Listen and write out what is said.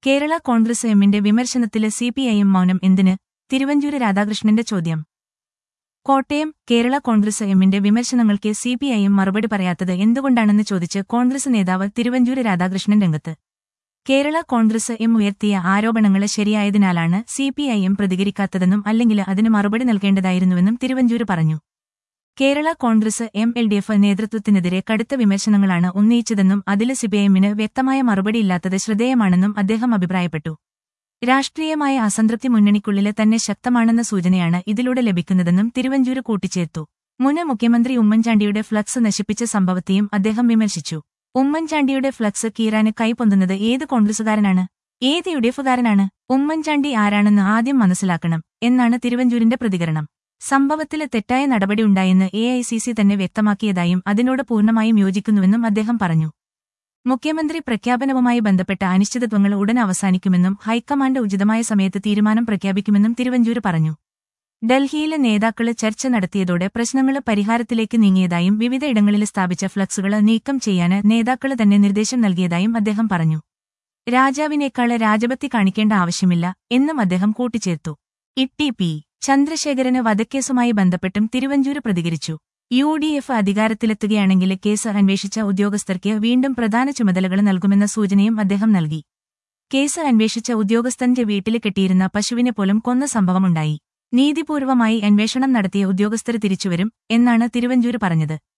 കേരള കോൺഗ്രസ് എമ്മിന്റെ വിമർശനത്തില് സിപിഐഎം മൗനം എന്തിന് തിരുവഞ്ചൂര് രാധാകൃഷ്ണന്റെ ചോദ്യം കോട്ടയം കേരള കോൺഗ്രസ് എമ്മിന്റെ വിമർശനങ്ങൾക്ക് സിപിഐഎം മറുപടി പറയാത്തത് എന്തുകൊണ്ടാണെന്ന് ചോദിച്ച് കോൺഗ്രസ് നേതാവ് തിരുവഞ്ചൂര് രാധാകൃഷ്ണൻ രംഗത്ത് കേരള കോൺഗ്രസ് എം ഉയർത്തിയ ആരോപണങ്ങള് ശരിയായതിനാലാണ് സിപിഐഎം പ്രതികരിക്കാത്തതെന്നും അല്ലെങ്കിൽ അതിന് മറുപടി നൽകേണ്ടതായിരുന്നുവെന്നും തിരുവഞ്ചൂര് പറഞ്ഞു Kerala Congress M L D F നേതൃത്വത്തിനെതിരെ കടുത്ത വിമർശനങ്ങളാണ് ഉന്നയിച്ചതെന്നും അതില് സിപിഐഎമ്മിന് വ്യക്തമായ മറുപടിയില്ലാത്തത് ശ്രദ്ധേയമാണെന്നും അദ്ദേഹം അഭിപ്രായപ്പെട്ടു രാഷ്ട്രീയമായ അസംതൃപ്തി മുന്നണിക്കുള്ളില് തന്നെ ശക്തമാണെന്ന സൂചനയാണ് ഇതിലൂടെ ലഭിക്കുന്നതെന്നും തിരുവഞ്ചൂര് കൂട്ടിച്ചേർത്തു മുൻ മുഖ്യമന്ത്രി ഉമ്മൻചാണ്ടിയുടെ ഫ്ലക്സ് നശിപ്പിച്ച സംഭവത്തെയും അദ്ദേഹം വിമർശിച്ചു ഉമ്മൻചാണ്ടിയുടെ ഫ്ലക്സ് കീറാന് കൈപൊന്തുന്നത് ഏത് കോൺഗ്രസുകാരനാണ് ഏത് യുഡിഎഫുകാരനാണ് ഉമ്മൻചാണ്ടി ആരാണെന്ന് ആദ്യം മനസ്സിലാക്കണം എന്നാണ് തിരുവഞ്ചൂരിന്റെ പ്രതികരണം സംഭവത്തില് തെറ്റായ നടപടിയുണ്ടായെന്ന് എ ഐ സി സി തന്നെ വ്യക്തമാക്കിയതായും അതിനോട് പൂർണ്ണമായും യോജിക്കുന്നുവെന്നും അദ്ദേഹം പറഞ്ഞു മുഖ്യമന്ത്രി പ്രഖ്യാപനവുമായി ബന്ധപ്പെട്ട അനിശ്ചിതത്വങ്ങൾ ഉടൻ അവസാനിക്കുമെന്നും ഹൈക്കമാൻഡ് ഉചിതമായ സമയത്ത് തീരുമാനം പ്രഖ്യാപിക്കുമെന്നും തിരുവഞ്ചൂര് പറഞ്ഞു ഡൽഹിയിലെ നേതാക്കള് ചർച്ച നടത്തിയതോടെ പ്രശ്നങ്ങള് പരിഹാരത്തിലേക്ക് നീങ്ങിയതായും വിവിധയിടങ്ങളിൽ സ്ഥാപിച്ച ഫ്ലക്സുകള് നീക്കം ചെയ്യാന് നേതാക്കള് തന്നെ നിർദ്ദേശം നൽകിയതായും അദ്ദേഹം പറഞ്ഞു രാജാവിനേക്കാള് രാജഭക്തി കാണിക്കേണ്ട ആവശ്യമില്ല എന്നും അദ്ദേഹം കൂട്ടിച്ചേർത്തു ഇട്ടി പി ചന്ദ്രശേഖരന് വധക്കേസുമായി ബന്ധപ്പെട്ടും തിരുവഞ്ചൂര് പ്രതികരിച്ചു യു ഡി എഫ് അധികാരത്തിലെത്തുകയാണെങ്കിൽ കേസ് അന്വേഷിച്ച ഉദ്യോഗസ്ഥർക്ക് വീണ്ടും പ്രധാന ചുമതലകൾ നൽകുമെന്ന സൂചനയും അദ്ദേഹം നൽകി കേസ് അന്വേഷിച്ച ഉദ്യോഗസ്ഥന്റെ വീട്ടില് കെട്ടിയിരുന്ന പശുവിനെ പോലും കൊന്ന സംഭവമുണ്ടായി നീതിപൂർവമായി അന്വേഷണം നടത്തിയ ഉദ്യോഗസ്ഥർ തിരിച്ചുവരും എന്നാണ് തിരുവഞ്ചൂര് പറഞ്ഞത്